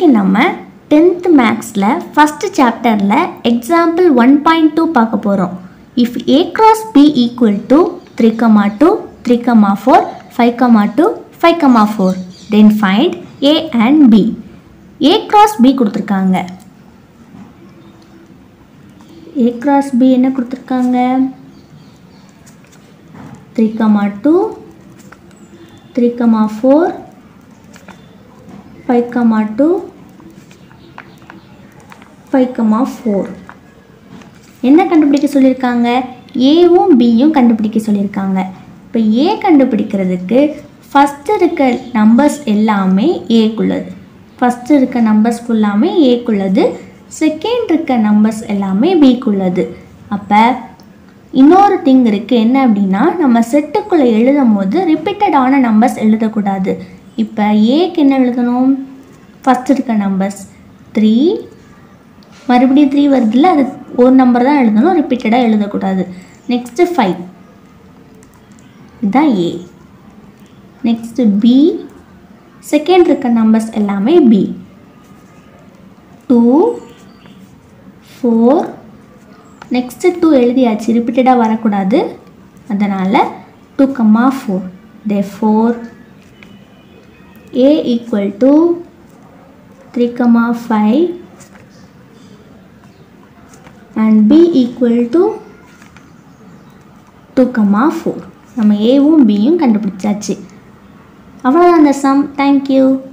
இன்றைக்கி நம்ம டென்த் மேக்ஸில் ஃபஸ்ட்டு சாப்டரில் எக்ஸாம்பிள் ஒன் பாயிண்ட் டூ பார்க்க போகிறோம் if A cross B equal to three comma two three comma four five comma two five comma four then find A and B A cross B கொடுத்துருக்காங்க A cross B என்ன கொடுத்துருக்காங்க three comma two three comma four five comma two five comma four என்ன கண்டுபிடிக்க சொல்லியிருக்காங்க ஏவும் பியும் கண்டுபிடிக்க சொல்லியிருக்காங்க இப்போ ஏ கண்டுபிடிக்கிறதுக்கு ஃபஸ்ட்டு இருக்க நம்பர்ஸ் எல்லாமே ஏக்குள்ளது ஃபஸ்ட்டு இருக்க நம்பர்ஸ் ஃபுல்லாமே ஏக்குள்ளது செகண்ட் இருக்க நம்பர்ஸ் எல்லாமே பிக்குள்ளது அப்போ இன்னொரு திங் இருக்குது என்ன அப்படின்னா நம்ம செட்டுக்குள்ளே எழுதும் போது ரிப்பீட்டடான நம்பர்ஸ் எழுதக்கூடாது இப்போ ஏக்கு என்ன எழுதணும் ஃபஸ்ட் இருக்க நம்பர்ஸ் த்ரீ மறுபடியும் த்ரீ வருதுல்ல அது ஒரு நம்பர் தான் எழுதணும் ரிப்பீட்டடாக எழுதக்கூடாது நெக்ஸ்ட்டு ஃபைவ் இதுதான் ஏ நெக்ஸ்ட்டு பி செகண்ட் இருக்க நம்பர்ஸ் எல்லாமே B two four next two எழுதியாச்சு ரிப்பீட்டடாக வரக்கூடாது அதனால் டூ கம்மா ஃபோர் தே four A equal to three comma five and b equal to 2 comma 4 நம்ம ஏவும் பியும் கண்டுபிடிச்சாச்சு அவ்வளோதான் அந்த சம் தேங்க்யூ